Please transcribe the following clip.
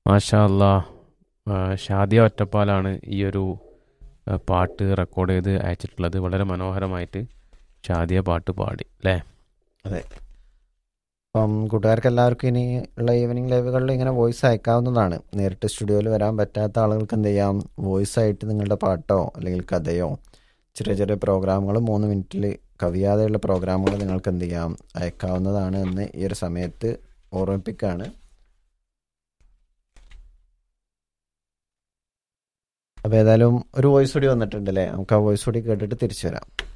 മാഷാ അല്ലാ ആ, ഷാദിയ ഒറ്റപ്പാലാണ് ഈ ഒരു ആ, പാട്ട് റെക്കോർഡ് ചെയ്ത് അയച്ചിട്ടുള്ളത് വളരെ മനോഹരമായിട്ട് ഷാദിയ പാട്ട് പാടി അല്ലേ അപ്പം കൂട്ടുകാർക്ക് എല്ലാവർക്കും ഇനി ഉള്ള ഈവനിങ് ലൈവുകളിൽ ഇങ്ങനെ വോയിസ് അയക്കാവുന്നതാണ് നേരിട്ട് സ്റ്റുഡിയോയിൽ വരാൻ പറ്റാത്ത ആളുകൾക്ക് എന്ത് ചെയ്യാം വോയിസ് ആയിട്ട് നിങ്ങളുടെ പാട്ടോ അല്ലെങ്കിൽ കഥയോ ചെറിയ ചെറിയ പ്രോഗ്രാമുകൾ മൂന്ന് മിനിറ്റിൽ കവിയാതെയുള്ള പ്രോഗ്രാമുകൾ നിങ്ങൾക്ക് എന്ത് ചെയ്യാം അയക്കാവുന്നതാണ് എന്ന് ഈ ഒരു സമയത്ത് ഓർമ്മിപ്പിക്കുകയാണ് അപ്പോൾ ഏതായാലും ഒരു വോയിസ് കൂടി വന്നിട്ടുണ്ട് അല്ലേ നമുക്ക് ആ വോയിസ് കൂടി കേട്ടിട്ട് തിരിച്ചു വരാം